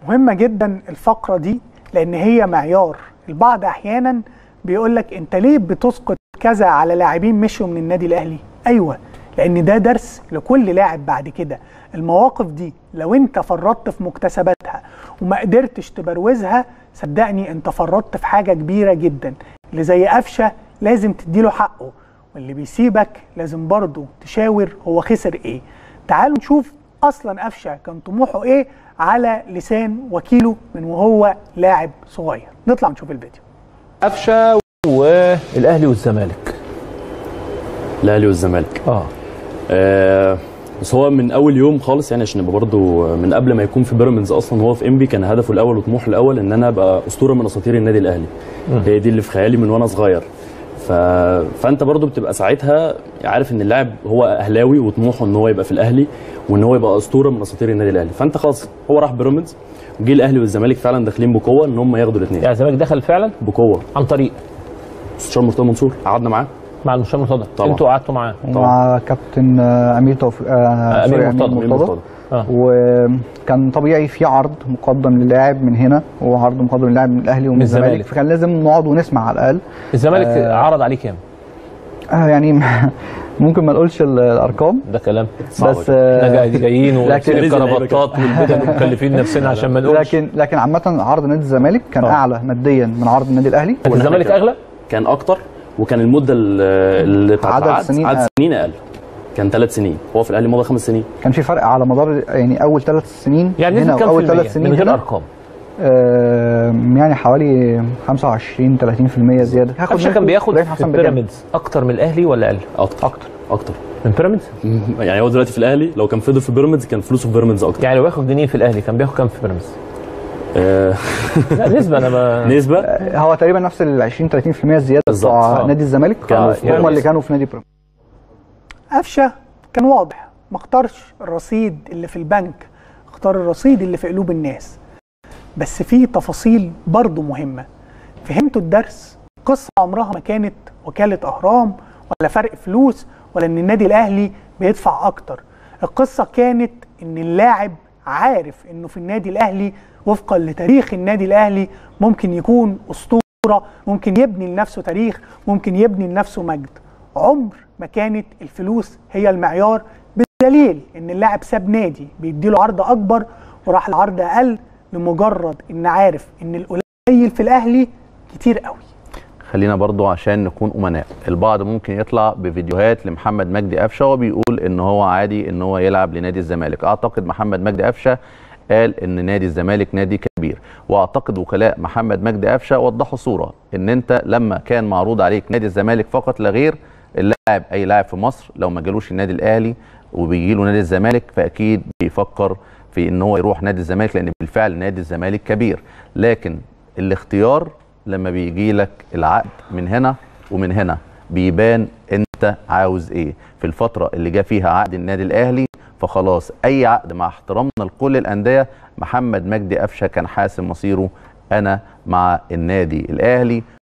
مهمه جدا الفقره دي لان هي معيار البعض احيانا بيقول لك انت ليه بتسقط كذا على لاعبين مشوا من النادي الاهلي ايوه لان ده درس لكل لاعب بعد كده المواقف دي لو انت فرطت في مكتسباتها وما قدرتش تبروزها صدقني انت فرطت في حاجه كبيره جدا اللي زي قفشه لازم تديله حقه واللي بيسيبك لازم برضه تشاور هو خسر ايه تعالوا نشوف اصلا قفشه كان طموحه ايه على لسان وكيله من وهو لاعب صغير نطلع نشوف الفيديو قفشه والاهلي والزمالك الاهلي والزمالك اه آه بس هو من اول يوم خالص يعني عشان نبقى برضه من قبل ما يكون في بيراميدز اصلا هو في انبي كان هدفه الاول وطموحه الاول ان انا ابقى اسطوره من اساطير النادي الاهلي هي دي اللي في خيالي من وانا صغير ف... فانت برضه بتبقى ساعتها عارف ان اللاعب هو اهلاوي وطموحه ان هو يبقى في الاهلي وان هو يبقى اسطوره من اساطير النادي الاهلي فانت خلاص هو راح بيراميدز وجه الاهلي والزمالك فعلا داخلين بقوه ان هم ياخدوا الاثنين يعني الزمالك دخل فعلا بقوه عن طريق مستشار مرتضى منصور قعدنا معاه مع المستشار مرتضى طبعا. انتوا قعدتوا معاه مع كابتن آه، امير توفيق آه، أمير سوري، مرتضى. أمير مرتضى. اه وكان طبيعي في عرض مقدم للاعب من هنا وعرض مقدم للاعب من الاهلي ومن من الزمالك. الزمالك فكان لازم نقعد ونسمع على الاقل الزمالك آه. عرض عليه كام؟ آه يعني ممكن ما نقولش ال- الارقام ده كلام صعب بس جدا. احنا آه جاي- جايين ولابسين لكن- الكرافتات والبدل ومكلفين نفسنا عشان ما نقولش لكن لكن عامه عرض نادي الزمالك كان آه. اعلى ماديا من عرض النادي الاهلي كان الزمالك كان- اغلى؟ كان اكتر وكان المده ال- اللي بتاعت عدد عقد- سنين عدد أقل. سنين اقل كان ثلاث سنين هو في الاهلي مضى خمس سنين كان في فرق على مدار يعني اول ثلاث سنين يعني هنا نسبة كام في واول المية ثلاث سنين من غير هنا ارقام آه يعني حوالي 25 30% زياده هاخد قفشه كان منكم بياخد إبراهيم في حسن بجد. بيراميدز اكتر من الاهلي ولا اقل؟ اكتر اكتر اكتر من بيراميدز؟ يعني هو دلوقتي في الاهلي لو كان فضل في بيراميدز كان فلوسه في بيراميدز اكتر يعني لو بياخد جنيه في الاهلي كان بياخد كام في بيراميدز؟ آه، لا نسبه انا ما نسبه هو تقريبا نفس ال 20 30% الزياده بالظبط. بتوع آه. نادي الزمالك كانوا هم في بيراميدز. اللي كانوا في نادي بيراميدز قفشه كان واضح ما اختارش الرصيد اللي في البنك اختار الرصيد اللي في قلوب الناس بس في تفاصيل برضه مهمه فهمتوا الدرس قصه عمرها ما كانت وكاله اهرام ولا فرق فلوس ولا ان النادي الاهلي بيدفع اكتر القصه كانت ان اللاعب عارف انه في النادي الاهلي وفقا لتاريخ النادي الاهلي ممكن يكون اسطوره ممكن يبني لنفسه تاريخ ممكن يبني لنفسه مجد عمر ما كانت الفلوس هي المعيار بدليل ان اللاعب ساب نادي بيديله عرض اكبر وراح لعرض اقل لمجرد ان عارف ان القليل في الاهلي كتير قوي خلينا برضو عشان نكون امناء البعض ممكن يطلع بفيديوهات لمحمد مجدي قفشه وبيقول ان هو عادي ان هو يلعب لنادي الزمالك اعتقد محمد مجدي قفشه قال ان نادي الزمالك نادي كبير واعتقد وكلاء محمد مجدي قفشه وضحوا صوره ان انت لما كان معروض عليك نادي الزمالك فقط لا غير اللاعب اي لاعب في مصر لو ما جالوش النادي الاهلي وبيجي له نادي الزمالك فاكيد بيفكر في ان هو يروح نادي الزمالك لان بالفعل نادي الزمالك كبير لكن الاختيار لما بيجي لك العقد من هنا ومن هنا بيبان انت عاوز ايه في الفتره اللي جه فيها عقد النادي الاهلي فخلاص اي عقد مع احترامنا لكل الانديه محمد مجدي قفشه كان حاسم مصيره انا مع النادي الاهلي